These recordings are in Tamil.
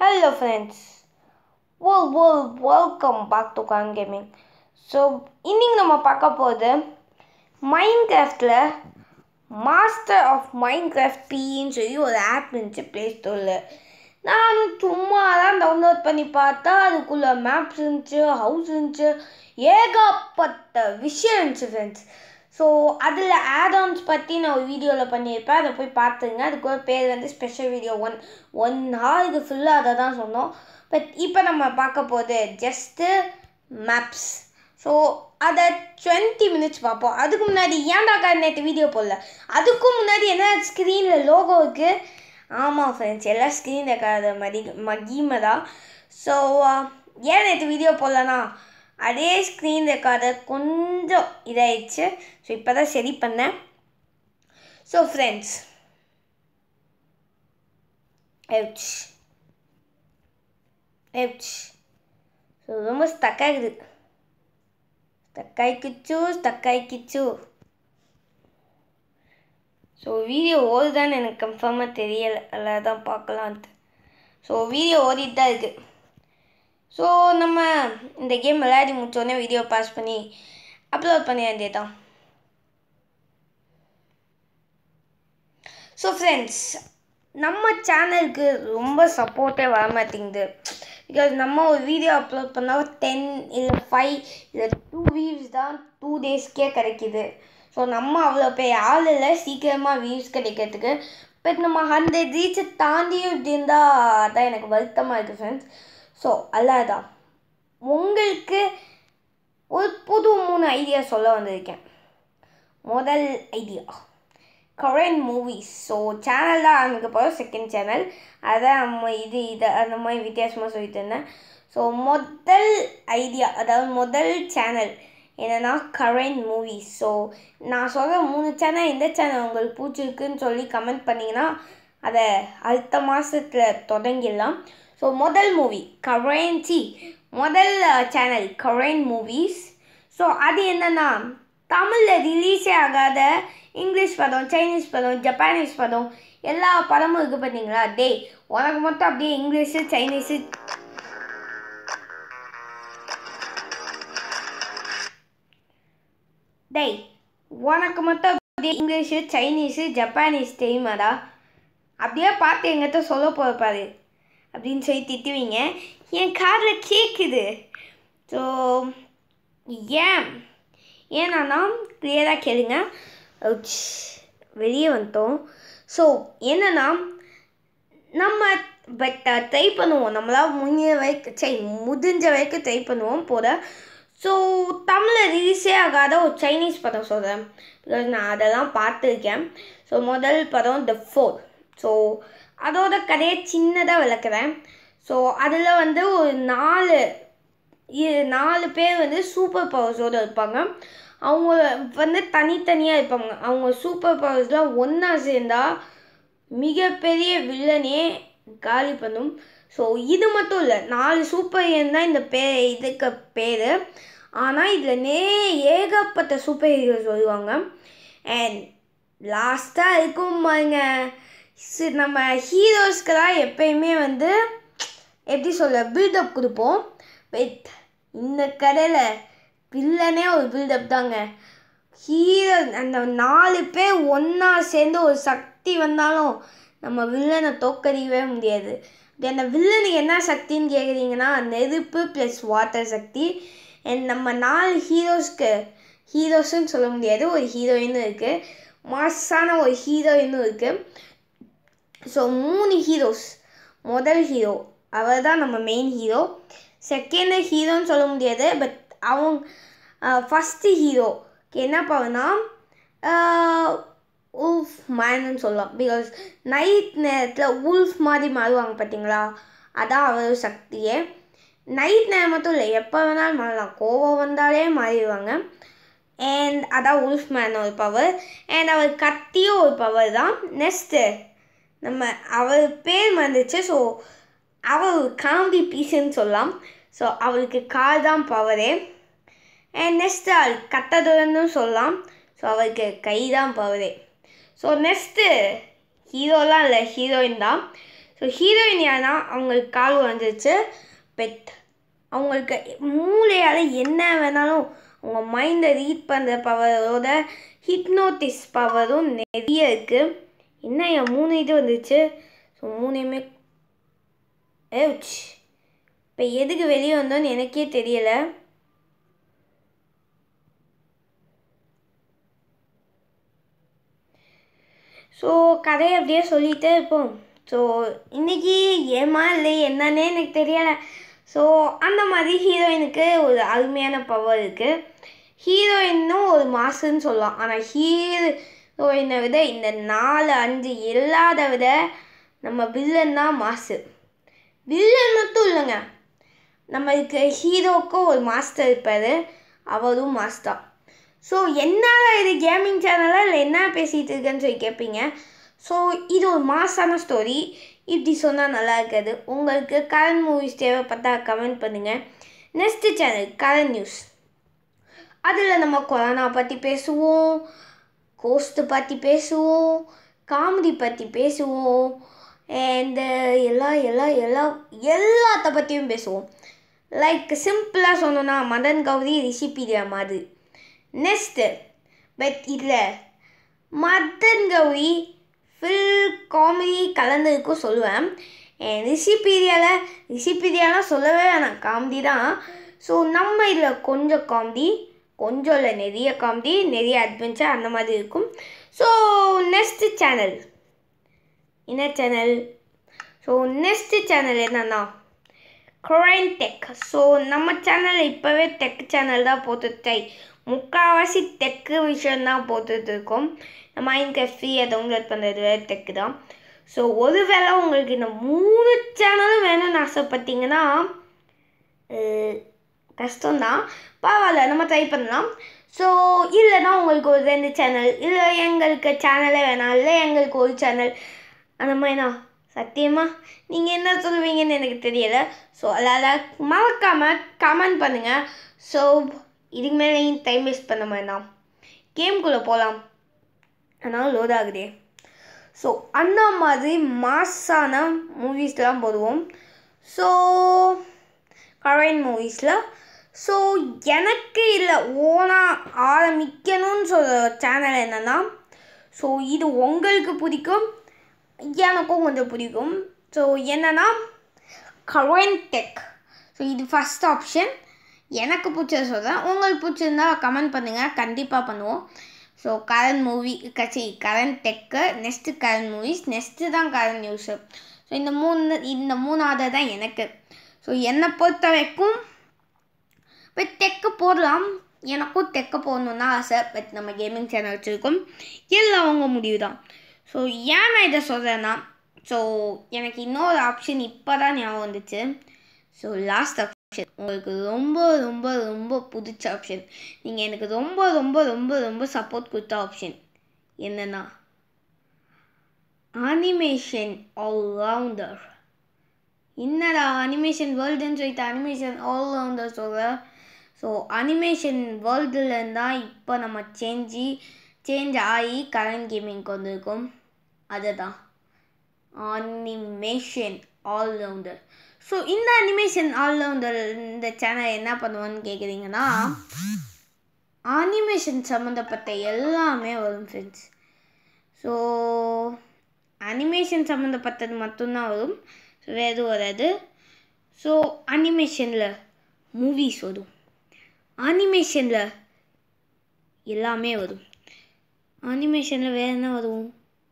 Hello friends. Well, well, welcome back to Khan Gaming. So இன்னைக்கு நம்ம பார்க்க போகுது மைண்ட் கிராஃப்டில் மாஸ்டர் ஆஃப் மைண்ட் கிராஃப்ட் பின்னு சொல்லி ஒரு ஆப் இருந்துச்சு ப்ளே ஸ்டோரில் நானும் சும்மா தான் டவுன்லோட் பண்ணி பார்த்தா அதுக்குள்ளே மேப்ஸ் இருந்துச்சு ஹவுஸ் இருந்துச்சு ஏகப்பட்ட விஷயம் இருந்துச்சு ஃப்ரெண்ட்ஸ் ஸோ அதில் ஆடான்ஸ் பற்றி நான் ஒரு வீடியோவில் பண்ணியிருப்பேன் அதை போய் பார்த்துங்க அதுக்கு ஒரு பேர் வந்து ஸ்பெஷல் வீடியோ ஒன் ஒன் ஹாருக்கு ஃபுல்லாக அதை தான் சொன்னோம் பட் இப்போ நம்ம பார்க்க போகுது ஜஸ்ட்டு மேப்ஸ் ஸோ அதை டுவெண்ட்டி மினிட்ஸ் பார்ப்போம் அதுக்கு முன்னாடி ஏன்டா நேற்று வீடியோ போடல அதுக்கும் முன்னாடி என்ன ஸ்க்ரீனில் லோகோ இருக்குது ஆமாம் ஃப்ரெண்ட்ஸ் எல்லாம் ஸ்க்ரீன் இருக்காத மதி மகிமை தான் ஸோ ஏன் நேற்று வீடியோ போடலனா அதே ஸ்க்ரீன் இருக்காத கொஞ்சம் இதாயிடுச்சு ஸோ இப்போ தான் சரி பண்ணேன் ஸோ ஃப்ரெண்ட்ஸ் எவ்ச் எவ்ச் ஸோ ரொம்ப ஸ்டக் ஆகுது ஸ்டக் ஆகிக்கிச்சு ஸ்டக் ஆகிக்கிச்சு ஸோ வீடியோ ஓடுதான்னு எனக்கு கன்ஃபார்மாக தெரியலை அதில் தான் பார்க்கலான்ட்டு ஸோ வீடியோ ஓடிட்டு தான் இருக்குது ஸோ நம்ம இந்த கேம் விளையாடி முடிச்சோடனே வீடியோ பாஸ் பண்ணி அப்லோட் பண்ண வேண்டியதான் ஸோ ஃப்ரெண்ட்ஸ் நம்ம சேனலுக்கு ரொம்ப சப்போர்ட்டே வர மாட்டேங்குது பிகாஸ் நம்ம ஒரு வீடியோ அப்லோட் பண்ணால் டென் இல்லை ஃபைவ் இல்லை டூ வீவ்ஸ் தான் டூ டேஸ்க்கே கிடைக்கிது ஸோ நம்ம அவ்வளோ பெரிய ஆள் இல்லை சீக்கிரமாக வியூஸ் கிடைக்கிறதுக்கு பட் நம்ம ஹண்ட்ரட் ரீச்சை தாண்டியும் இப்படி இருந்தால் தான் எனக்கு வருத்தமாக இருக்குது ஃப்ரெண்ட்ஸ் ஸோ அல்லாதான் உங்களுக்கு ஒரு புது மூணு ஐடியா சொல்ல வந்திருக்கேன் முதல் idea Korean movies so channel தான் ஆரம்பிக்க போகிறோம் செகண்ட் சேனல் அதான் நம்ம இது இது அந்த மாதிரி வித்தியாசமாக சொல்லிட்டு இருந்தேன் ஸோ முதல் ஐடியா அதாவது முதல் சேனல் என்னென்னா கரண்ட் மூவிஸ் ஸோ நான் சொல்கிற மூணு சேனல் எந்த சேனல் உங்களுக்கு பிடிச்சிருக்குன்னு சொல்லி கமெண்ட் பண்ணிங்கன்னா அதை அடுத்த மாதத்தில் தொடங்கிடலாம் ஸோ முதல் மூவி கரன்சி முதல் சேனல் கரண்ட் மூவிஸ் ஸோ அது என்னென்னா தமிழில் ரிலீஸே ஆகாத இங்கிலீஷ் படம் சைனீஸ் படம் ஜப்பானீஸ் படம் எல்லா படமும் இருக்குது பார்த்தீங்களா டே உனக்கு மட்டும் அப்படியே இங்கிலீஷு சைனீஸு டேய் உனக்கு மட்டும் அப்படியே இங்கிலீஷு சைனீஸு ஜப்பானீஸ் தெரியுமாடா அப்படியே பார்த்து எங்கிட்ட சொல்ல போகிறப்பாரு அப்படின்னு சொல்லி திட்டுவீங்க என் காதில் கேட்குது ஸோ ஏன் ஏன்னா கிளியராக கேளுங்க வெளியே வந்துட்டோம் ஸோ என்னென்னா நம்ம பட் ட்ரை பண்ணுவோம் நம்மளால் முடிஞ்ச வரைக்கும் சரி முடிஞ்ச வரைக்கும் ட்ரை பண்ணுவோம் போட ஸோ தமிழில் ரிலீஸே ஆகாத ஒரு சைனீஸ் படம் சொல்கிறேன் பிகாஸ் நான் அதெல்லாம் பார்த்துருக்கேன் ஸோ முதல் படம் த ஃபோர் ஸோ அதோட கதையை சின்னதாக விளக்குறேன் ஸோ அதில் வந்து ஒரு நாலு நாலு பேர் வந்து சூப்பர் பவர்ஸோடு இருப்பாங்க அவங்க வந்து தனித்தனியாக இருப்பாங்க அவங்க சூப்பர் பவர்ஸ்லாம் ஒன்றா சேர்ந்தால் மிகப்பெரிய வில்லனே காலி பண்ணும் ஸோ இது மட்டும் இல்லை நாலு சூப்பர் ஹீரோன் தான் இந்த பே இதுக்கு பேர் ஆனால் இதில் நே ஏகப்பட்ட சூப்பர் ஹீரோஸ் வருவாங்க அண்ட் லாஸ்ட்டாக இருக்கும் பாருங்க நம்ம ஹீரோஸ்க்கெல்லாம் எப்பயுமே வந்து எப்படி சொல்ல பில்டப் கொடுப்போம் பட் இந்த கதையில் வில்லனே ஒரு பில்டப் தாங்க ஹீரோ அந்த நாலு பேர் ஒன்றா சேர்ந்து ஒரு சக்தி வந்தாலும் நம்ம வில்லனை தோக்கடிக்கவே முடியாது அந்த வில்லனுக்கு என்ன சக்தின்னு கேட்குறீங்கன்னா நெருப்பு ப்ளஸ் வாட்டர் சக்தி அண்ட் நம்ம நாலு ஹீரோஸ்க்கு ஹீரோஸ்ன்னு சொல்ல முடியாது ஒரு ஹீரோயினும் இருக்குது மாஸான ஒரு ஹீரோயினும் இருக்குது ஸோ மூணு ஹீரோஸ் முதல் ஹீரோ அவர் தான் நம்ம மெயின் ஹீரோ செகண்ட் ஹீரோன்னு சொல்ல முடியாது பட் அவங்க ஃபஸ்ட்டு ஹீரோக்கு என்ன பவர்னா உல்ஃப் மேன்னு சொல்லலாம் பிகாஸ் நைட் நேரத்தில் உல்ஃப் மாதிரி மாறுவாங்க பார்த்தீங்களா அதான் அவர் சக்தியே நைட் நேரம் மட்டும் இல்லை எப்போ வேணாலும் மாறலாம் கோவம் வந்தாலே மாறிடுவாங்க அண்ட் அதான் உல்ஃப் மேன் ஒரு பவர் அண்ட் அவர் கத்தியும் ஒரு பவர் தான் நெக்ஸ்ட்டு நம்ம அவர் பேர் வந்துச்சு ஸோ அவர் ஒரு காமெடி பீஸுன்னு சொல்லலாம் ஸோ அவளுக்கு கால் தான் பவரே அண்ட் நெக்ஸ்ட்டு அவள் கத்ததுன்னு சொல்லலாம் ஸோ அவருக்கு கை தான் பவரே ஸோ நெக்ஸ்ட்டு ஹீரோலாம் இல்லை ஹீரோயின் தான் ஸோ ஸோ ஹீரோயின் யாருன்னா அவங்களுக்கு கால் வந்துருச்சு பெட் அவங்களுக்கு மூளையால் என்ன வேணாலும் அவங்க மைண்டை ரீட் பண்ணுற பவரோட ஹிப்னோட்டிஸ் பவரும் நிறைய இருக்குது என்ன என் மூணு இது வந்துச்சு ஸோ மூணையுமே ஏச் இப்போ எதுக்கு வெளியே வந்தோன்னு எனக்கே தெரியலை ஸோ கதையை அப்படியே சொல்லிகிட்டே இருப்போம் ஸோ இன்றைக்கி ஏமா இல்லை என்னன்னே எனக்கு தெரியலை ஸோ அந்த மாதிரி ஹீரோயினுக்கு ஒரு அருமையான பவர் இருக்குது ஹீரோயினும் ஒரு மாசுன்னு சொல்லலாம் ஆனால் ஹீரோயினை விட இந்த நாலு அஞ்சு இல்லாத விட நம்ம வில்லன் தான் மாசு வில்லன் மட்டும் இல்லைங்க நம்மளுக்கு ஹீரோக்கும் ஒரு மாஸ்டர் இருப்பார் அவரும் மாஸ்டர் ஸோ என்னடா இது கேமிங் சேனலாக இல்லை என்ன பேசிகிட்டு இருக்கேன்னு சொல்லி கேட்பீங்க ஸோ இது ஒரு மாசான ஸ்டோரி இப்படி சொன்னால் நல்லா இருக்காது உங்களுக்கு கரண்ட் மூவிஸ் தேவைப்பட்டா கமெண்ட் பண்ணுங்கள் நெக்ஸ்ட்டு சேனல் கரண்ட் நியூஸ் அதில் நம்ம கொரோனா பற்றி பேசுவோம் கோஸ்ட்டு பற்றி பேசுவோம் காமெடி பற்றி பேசுவோம் அண்டு எல்லா எல்லா எல்லா எல்லாத்த பற்றியும் பேசுவோம் லைக் சிம்பிளாக சொன்னோன்னா மதன் கௌரி ரிஷிபீடியா மாதிரி நெக்ஸ்ட்டு பட் இதில் மதன் கௌரி ஃபில் காமெடி கலந்துருக்கும் சொல்லுவேன் ரிஷிபீடியாவில் ரிஷிபீடியாலாம் சொல்லவே வேணாம் காமெடி தான் ஸோ நம்ம இதில் கொஞ்சம் காமெடி கொஞ்சம் இல்லை நிறைய காமெடி நிறைய அட்வென்ச்சர் அந்த மாதிரி இருக்கும் ஸோ நெக்ஸ்ட்டு சேனல் என்ன சேனல் ஸோ நெக்ஸ்ட்டு சேனல் என்னன்னா குரைன் டெக் ஸோ நம்ம சேனல் இப்போவே டெக் சேனல் தான் போட்டுட்டை முக்கால்வாசி டெக்கு விஷயந்தான் போட்டுட்டு இருக்கோம் மைண்ட் ஃப்ரீயை டவுன்லோட் பண்ணுறது வேறு டெக்கு தான் ஸோ ஒருவேளை உங்களுக்கு இந்த மூணு சேனலும் வேணும்னு ஆசைப்பட்டீங்கன்னா கஷ்டம்தான் பரவாயில்ல நம்ம ட்ரை பண்ணலாம் ஸோ இல்லைன்னா உங்களுக்கு ஒரு ரெண்டு சேனல் இல்லை எங்களுக்கு சேனலே வேணாம் இல்லை எங்களுக்கு ஒரு சேனல் அந்த மாதிரினா சத்தியமாக நீங்கள் என்ன சொல்லுவீங்கன்னு எனக்கு தெரியலை ஸோ அதனால் மறக்காமல் கமெண்ட் பண்ணுங்கள் ஸோ இதுக்கு மேலே டைம் வேஸ்ட் பண்ண வேண்டாம் கேம்குள்ளே போகலாம் ஆனால் லோட் ஆகுதே ஸோ அந்த மாதிரி மாஸான மூவிஸ்லாம் போடுவோம் ஸோ கரைன் மூவிஸில் ஸோ எனக்கு இல்லை ஓனாக ஆரம்பிக்கணும்னு சொல்கிற சேனல் என்னென்னா ஸோ இது உங்களுக்கு பிடிக்கும் எனக்கும் கொஞ்சம் பிடிக்கும் ஸோ என்னென்னா கரைன் டெக் ஸோ இது ஃபஸ்ட் ஆப்ஷன் எனக்கு பிடிச்சத சொல்கிறேன் உங்களுக்கு பிடிச்சிருந்தா கமெண்ட் பண்ணுங்கள் கண்டிப்பாக பண்ணுவோம் ஸோ கரண்ட் மூவி கட்சி current tech next current movies next தான் கரண்ட் நியூஸு ஸோ இந்த மூணு இந்த மூணாவது தான் எனக்கு ஸோ என்னை பொறுத்த வரைக்கும் பட் டெக்கு போடலாம் எனக்கும் டெக்கு போடணுன்னு ஆசை பட் நம்ம கேமிங் சேனல் வச்சுருக்கோம் எல்லாம் அவங்க முடிவு தான் ஸோ ஏன் நான் இதை சொல்கிறேன்னா ஸோ எனக்கு இன்னொரு ஆப்ஷன் இப்போ தான் ஞாபகம் வந்துச்சு ஸோ லாஸ்ட் ஆப்ஷன் உங்களுக்கு ரொம்ப ரொம்ப ரொம்ப பிடிச்ச ஆப்ஷன் நீங்கள் எனக்கு ரொம்ப ரொம்ப ரொம்ப ரொம்ப சப்போர்ட் கொடுத்த ஆப்ஷன் என்னென்னா அனிமேஷன் ஆல்ரவுண்டர் என்னடா அனிமேஷன் வேர்ல்டுன்னு சொல்லிட்டு அனிமேஷன் ஆல்ரவுண்டர் சொல்கிற ஸோ அனிமேஷன் வேர்ல்டுலேருந்து தான் இப்போ நம்ம சேஞ்சி சேஞ்ச் ஆகி கரண்ட் கேமிங்க்கு வந்திருக்கோம் அதுதான் அனிமேஷன் ஆல்ரவுண்டர் ஸோ இந்த அனிமேஷன் ஆல்ரவுண்டர் இந்த சேனல் என்ன பண்ணுவோன்னு கேட்குறீங்கன்னா அனிமேஷன் சம்மந்தப்பட்ட எல்லாமே வரும் ஃப்ரெண்ட்ஸ் ஸோ அனிமேஷன் சம்மந்தப்பட்டது மட்டும்தான் வரும் வேறு வராது ஸோ அனிமேஷனில் மூவிஸ் வரும் அனிமேஷனில் எல்லாமே வரும் அனிமேஷனில் வேறு என்ன வரும்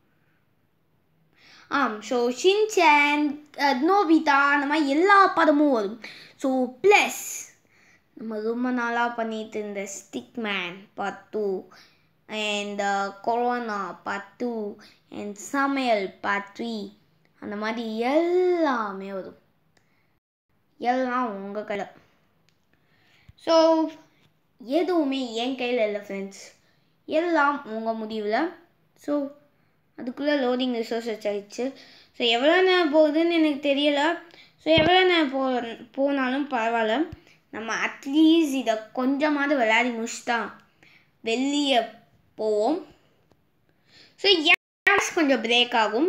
ஆம் ஸோ ஷின்சான் நோபிதா அந்த மாதிரி எல்லா படமும் வரும் ஸோ ப்ளஸ் நம்ம ரொம்ப நாளாக பண்ணிட்டு இருந்த stick man part two and corona part two and சமையல் பார்ட் த்ரீ அந்த மாதிரி எல்லாமே வரும் எல்லாம் உங்கள் கையில் ஸோ எதுவுமே என் கையில் இல்லை ஃப்ரெண்ட்ஸ் எல்லாம் உங்கள் முடிவில் ஸோ அதுக்குள்ளே லோடிங் ரிசோர்ஸஸ் ஆயிடுச்சு ஸோ எவ்வளோ நேரம் போகுதுன்னு எனக்கு தெரியல ஸோ எவ்வளோ நேரம் போ போனாலும் பரவாயில்ல நம்ம அட்லீஸ்ட் இதை கொஞ்சமாவது விளையாடி முடிச்சுட்டா வெளியே போவோம் ஸோ கொஞ்சம் பிரேக் ஆகும்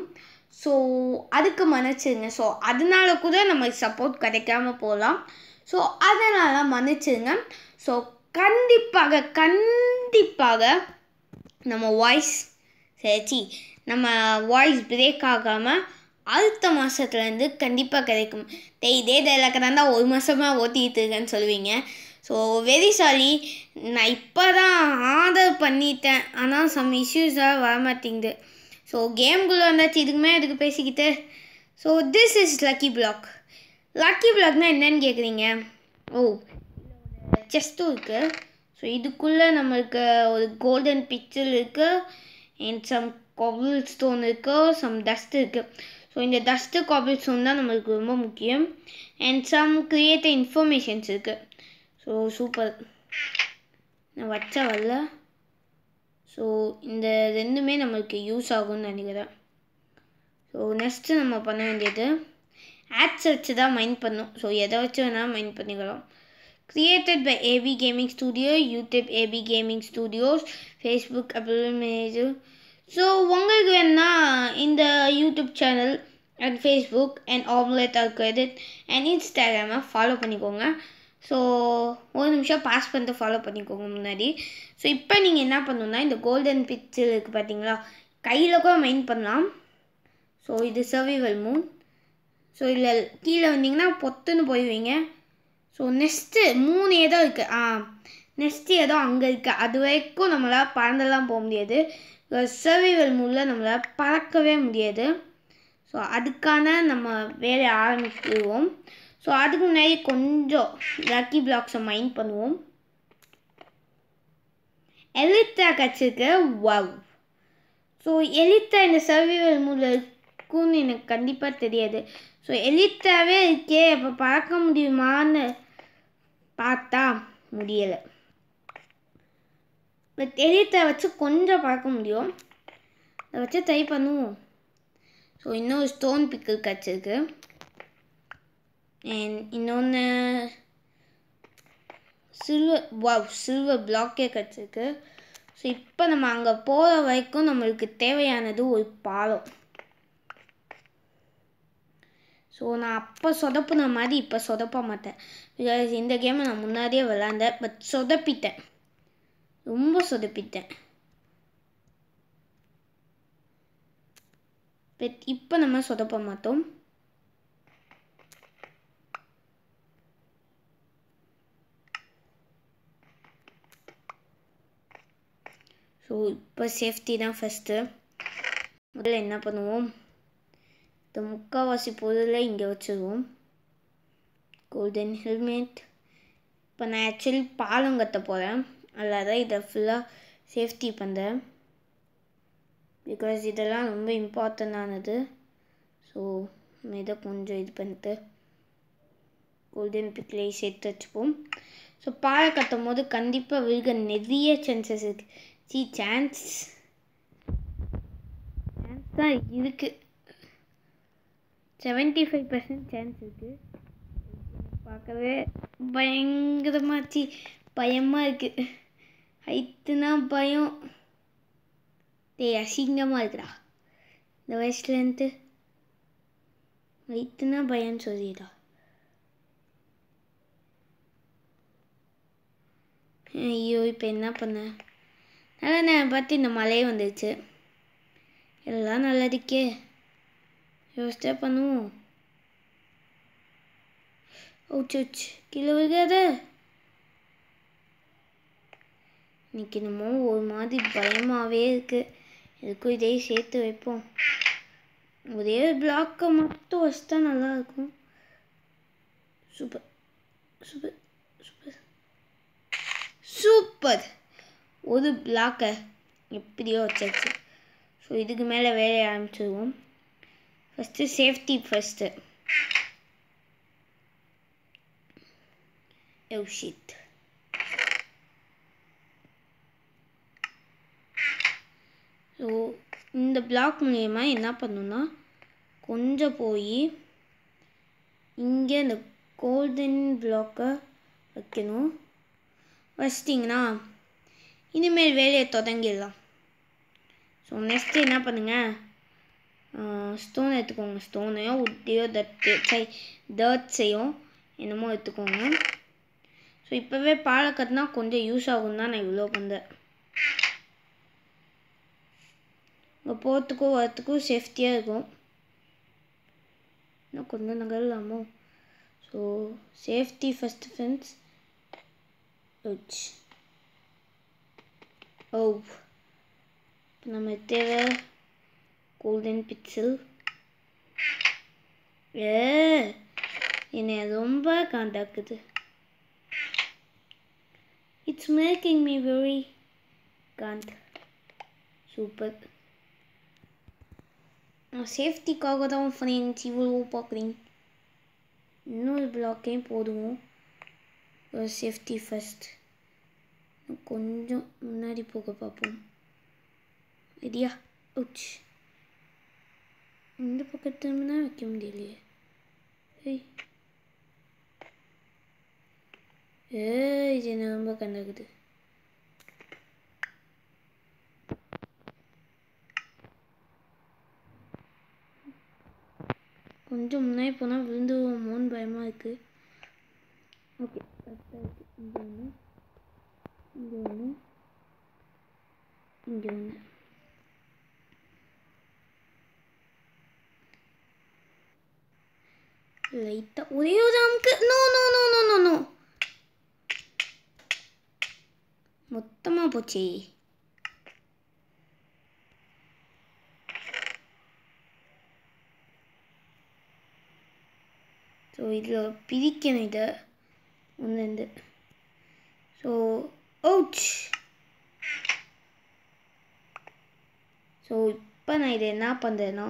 ஸோ அதுக்கு மன்னிச்சிருங்க ஸோ அதனால கூட நமக்கு சப்போர்ட் கிடைக்காம போகலாம் ஸோ அதனால் மன்னிச்சிருங்க ஸோ கண்டிப்பாக கண்டிப்பாக நம்ம வாய்ஸ் சரி நம்ம வாய்ஸ் பிரேக் ஆகாமல் அடுத்த மாதத்துலேருந்து கண்டிப்பாக கிடைக்கும் டேய் இதே டைலாக் தான் ஒரு மாதமாக ஓட்டிகிட்டு இருக்கேன்னு சொல்லுவீங்க ஸோ வெரி சாரி நான் இப்போ தான் ஆர்டர் பண்ணிட்டேன் ஆனால் சம் இஷ்யூஸாக வர மாட்டேங்குது ஸோ கேம்குள்ளே வந்தாச்சு இதுக்குமே அதுக்கு பேசிக்கிட்டு so this is lucky block lucky பிளாக்னால் என்னன்னு கேட்குறீங்க ஓ செஸ்ட்டும் இருக்குது ஸோ இதுக்குள்ளே நம்மளுக்கு ஒரு கோல்டன் பிக்சர் இருக்குது அண்ட் சம் காபிள் ஸ்டோன் இருக்குது சம் டஸ்ட் இருக்குது ஸோ இந்த டஸ்ட்டு காபிள் ஸ்டோன் தான் நம்மளுக்கு ரொம்ப முக்கியம் அண்ட் சம் க்ரியேட்டிவ் இன்ஃபர்மேஷன்ஸ் இருக்குது ஸோ சூப்பர் நான் வச்ச வரல ஸோ இந்த ரெண்டுமே நம்மளுக்கு யூஸ் ஆகும்னு நினைக்கிறேன் ஸோ நெக்ஸ்ட்டு நம்ம பண்ண வேண்டியது ஆட்ஸ் வச்சு தான் மைண்ட் பண்ணும் ஸோ எதை வச்சு வேணால் மைண்ட் பண்ணிக்கலாம் created by AB Gaming Studio, YouTube AB Gaming Studios, Facebook Apple Manager. So உங்களுக்கு வேணா இந்த YouTube channel and Facebook and Omlet credit and இன்ஸ்டாகிராமை ஃபாலோ பண்ணிக்கோங்க ஸோ ஒரு நிமிஷம் பாஸ் பண்ணிட்டு ஃபாலோ பண்ணிக்கோங்க முன்னாடி ஸோ இப்போ நீங்கள் என்ன பண்ணணும்னா இந்த கோல்டன் பிக்சர் இருக்குது பார்த்தீங்களா கையில் கூட மைண்ட் பண்ணலாம் ஸோ இது சர்வைவல் மூன் ஸோ இதில் கீழே வந்தீங்கன்னா பொத்துன்னு போயிடுவீங்க ஸோ நெக்ஸ்ட்டு மூணு இடம் இருக்குது ஆ நெக்ஸ்ட்டு இடம் அங்கே இருக்குது அது வரைக்கும் நம்மளால் பறந்தெல்லாம் போக முடியாது சர்வைவல் மூலில் நம்மளால் பறக்கவே முடியாது ஸோ அதுக்கான நம்ம வேலையை ஆரம்பிச்சிடுவோம் ஸோ அதுக்கு முன்னாடி கொஞ்சம் லக்கி பிளாக்ஸை மைண்ட் பண்ணுவோம் எலித்தா கிடச்சிருக்கு வவ் ஸோ எலித்தா இந்த சர்வைவல் மூலில் இருக்கும்னு எனக்கு கண்டிப்பாக தெரியாது ஸோ எலித்தாவே இருக்கே அப்போ பறக்க முடியுமான்னு பார்த்தா முடியலை பட் எலித்தை வச்சு கொஞ்சம் பார்க்க முடியும் அதை வச்சு ட்ரை பண்ணுவோம் ஸோ இன்னொரு ஸ்டோன் பிக்கல் கிடச்சிருக்கு அண்ட் இன்னொன்று சில்வர் வாவ் சில்வர் பிளாக்கே கிடச்சிருக்கு ஸோ இப்போ நம்ம அங்கே போகிற வரைக்கும் நம்மளுக்கு தேவையானது ஒரு பாலம் ஸோ நான் அப்போ சொதப்புன மாதிரி இப்போ சொதப்ப மாட்டேன் பிகாஸ் இந்த கேமை நான் முன்னாடியே விளாண்டேன் பட் சொதப்பிட்டேன் ரொம்ப சொதப்பிட்டேன் பட் இப்போ நம்ம சொதப்ப மாட்டோம் ஸோ இப்போ சேஃப்டி தான் ஃபஸ்ட்டு முதல்ல என்ன பண்ணுவோம் இந்த முக்கால்வாசி பொருளை இங்கே வச்சுருவோம் கோல்டன் ஹெல்மெட் இப்போ நான் ஆக்சுவலி பாலம் கட்ட போகிறேன் அதில் தான் இதை ஃபுல்லாக சேஃப்டி பண்ணுறேன் பிகாஸ் இதெல்லாம் ரொம்ப இம்பார்ட்டண்டானது ஸோ நம்ம இதை கொஞ்சம் இது பண்ணிட்டு கோல்டன் பிக்லேயே சேர்த்து வச்சுப்போம் ஸோ பாலை கட்டும் போது கண்டிப்பாக விழுக நிறைய சான்சஸ் இருக்குது சி சான்ஸ் சான்ஸ் தான் இருக்குது செவன்ட்டி ஃபைவ் பர்சன்ட் சான்ஸ் இருக்குது பார்க்கவே பயங்கரமாச்சு பயமாக இருக்குது ஹைட்டுனா பயம் டேய் அசிங்கமாக இருக்குடா இந்த வயசுலேருந்து ஹைட்டுனா பயம்னு சொல்லிடா ஐயோ இப்போ என்ன பண்ண நல்ல நேரம் பார்த்து இந்த மழையே வந்துடுச்சு எல்லாம் நல்லதுக்கே யோசிச்சா பண்ணுவோம் ஓச்சு கீழே விழுகாத இன்னைக்கு என்னமோ ஒரு மாதிரி பயமாகவே இருக்குது எதுக்கும் இதே சேர்த்து வைப்போம் ஒரே பிளாக்கை மட்டும் வச்சுட்டா நல்லாயிருக்கும் சூப்பர் சூப்பர் சூப்பர் சூப்பர் ஒரு பிளாக்கை எப்படியோ வச்சாச்சு ஸோ இதுக்கு மேலே வேலையை ஆரம்பிச்சிடுவோம் first safety first Oh shit. So இந்த பிளாக் மூலயமா என்ன பண்ணணும்னா கொஞ்சம் போய் இங்கே இந்த கோல்டன் பிளாக்கை வைக்கணும் வச்சிட்டிங்கன்னா இனிமேல் வேலையை தொடங்கிடலாம் ஸோ நெக்ஸ்ட்டு என்ன பண்ணுங்கள் ஸ்டோன் எடுத்துக்கோங்க ஸ்டோனையோ உட்டியோ தட்டு சை டர்ட்ஸையும் என்னமோ எடுத்துக்கோங்க ஸோ இப்போவே பாலை கட்டினா கொஞ்சம் யூஸ் ஆகும் தான் நான் இவ்வளோ பண்ணுறேன் இங்கே போகிறதுக்கும் வரத்துக்கும் சேஃப்டியாக இருக்கும் இன்னும் கொஞ்சம் நகரலாமோ so safety first friends ouch oh இப்போ நம்ம தேவை கோல்டன் பிக்சல் ஏ என்னை ரொம்ப காண்டாக்குது இட்ஸ் மேக்கிங் மீ வெரி காண்ட் சூப்பர் நான் சேஃப்டிக்காக தான் ஃப்ரெண்ட்ஸ் இவ்வளோ பார்க்குறீங்க இன்னொரு பிளாக்கையும் போடுவோம் ஒரு சேஃப்டி ஃபஸ்ட் கொஞ்சம் முன்னாடி போக பார்ப்போம் ரெடியா உச் இந்த பக்கத்துல வைக்க முடியலையே ஏய் ஏய் இது என்ன ரொம்ப கண்டாக்குது கொஞ்சம் முன்னாடி போனால் விழுந்துருவோமோன்னு பயமாக இருக்குது ஓகே கரெக்டாக இருக்குது இங்கே ஒன்று இங்கே ஒன்று இங்கே ஒன்று லைட்டாக ஒரே ஒரு அமுக்கு no no no no no no மொத்தமாக போச்சே ஸோ இதில் பிரிக்கணும் இதை ஒன்று ஸோ ஓச் ஸோ இப்போ நான் இதை என்ன பண்ணுறேன்னா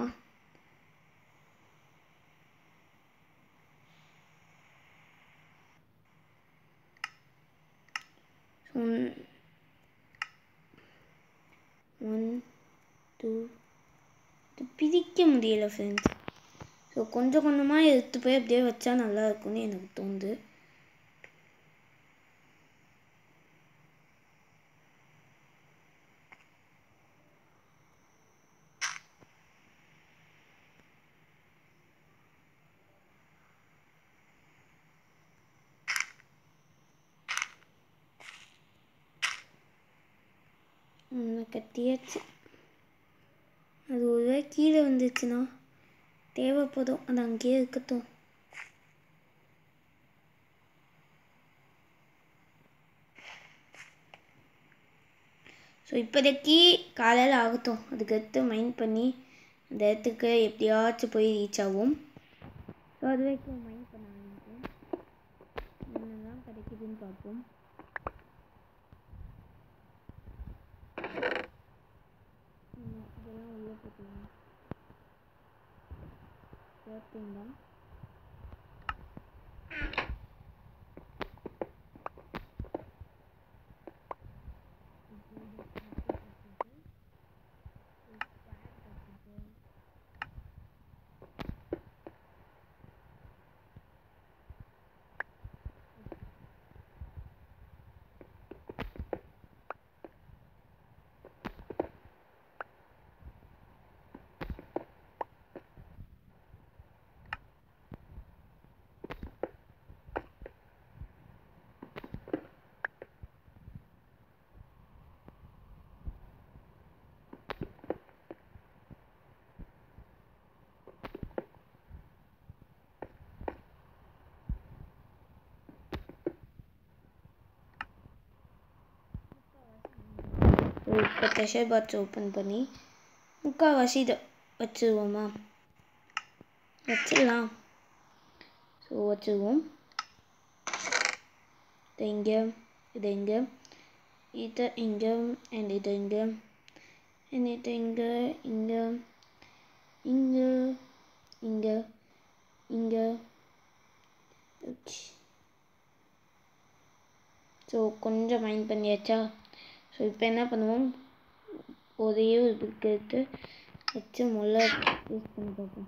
ஒன் டூ இது பிரிக்க முடியல ஃப்ரெண்ட்ஸ் ஸோ கொஞ்சம் கொஞ்சமாக எடுத்து போய் அப்படியே வச்சா நல்லா இருக்கும்னு எனக்கு தோணுது ஒன்று கட்டியாச்சு அது ஒருவே கீழே வந்துச்சுன்னா தேவைப்படும் அது அங்கேயே இருக்கட்டும் ஸோ இப்போதைக்கு காலையில் ஆகட்டும் அதுக்கடுத்து மைண்ட் பண்ணி அந்த இடத்துக்கு எப்படியாச்சும் போய் ரீச் ஆகும் ஸோ அது வரைக்கும் மைண்ட் பண்ண ஆரம்பிப்போம் என்னெல்லாம் கிடைக்குதுன்னு பார்ப்போம் ஆமா, இதெல்லாம் உள்ளே போட்டுருவோம் பார்த்தீங்களா ஸோ இப்போ ப்ரெஷர் பாக்ஸ் ஓப்பன் பண்ணி முக்கால்வாசி இதை வச்சுருவோமா வச்சிடலாம் ஸோ வச்சுருவோம் இது இங்கே இது இங்கே இது இங்கே அண்ட் இது இங்கே அண்ட் இது இங்கே இங்கே இங்கே இங்கே இங்கே ஸோ கொஞ்சம் மைண்ட் பண்ணியாச்சா ஸோ இப்போ என்ன பண்ணுவோம் ஒரே ஒரு பிக் எடுத்து வச்சு முள்ள யூஸ் பண்ணி பார்ப்போம்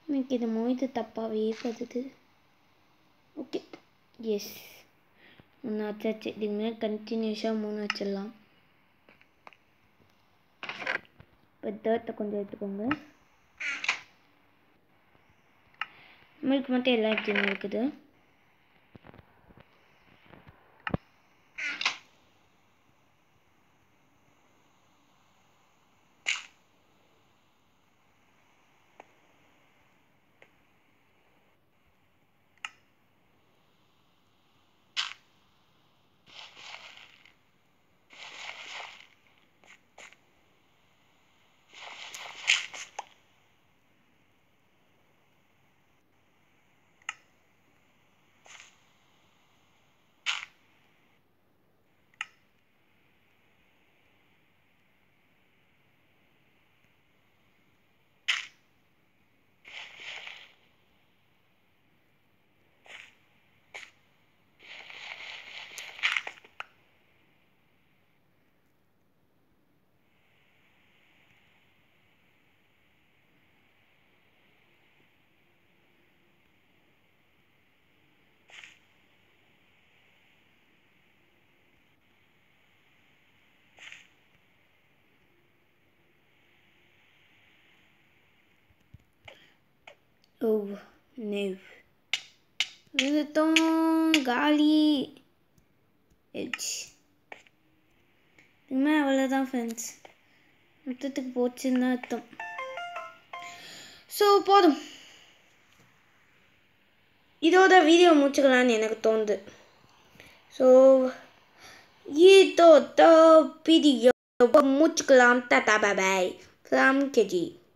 எனக்கு இது மொய்து தப்பாகவே படுது ஓகே எஸ் மூணு வச்சாச்சு இதுக்கு மேலே கண்டினியூஸாக மூணு வச்சிடலாம் இப்போ தேர்ட்டை கொஞ்சம் எடுத்துக்கோங்க நம்மளுக்கு மட்டும் எல்லாம் எப்படின்னு இருக்குது ஓ நெவ் விழுத்தோம் காலி எட்ஜ் இனிமேல் அவ்வளோதான் ஃப்ரெண்ட்ஸ் மொத்தத்துக்கு போச்சுன்னு தான் அர்த்தம் ஸோ போதும் இதோட வீடியோ முடிச்சுக்கலான்னு எனக்கு தோணுது ஸோ இதோட வீடியோ முடிச்சுக்கலாம் டாடா பாய் ஃப்ரம் கேஜி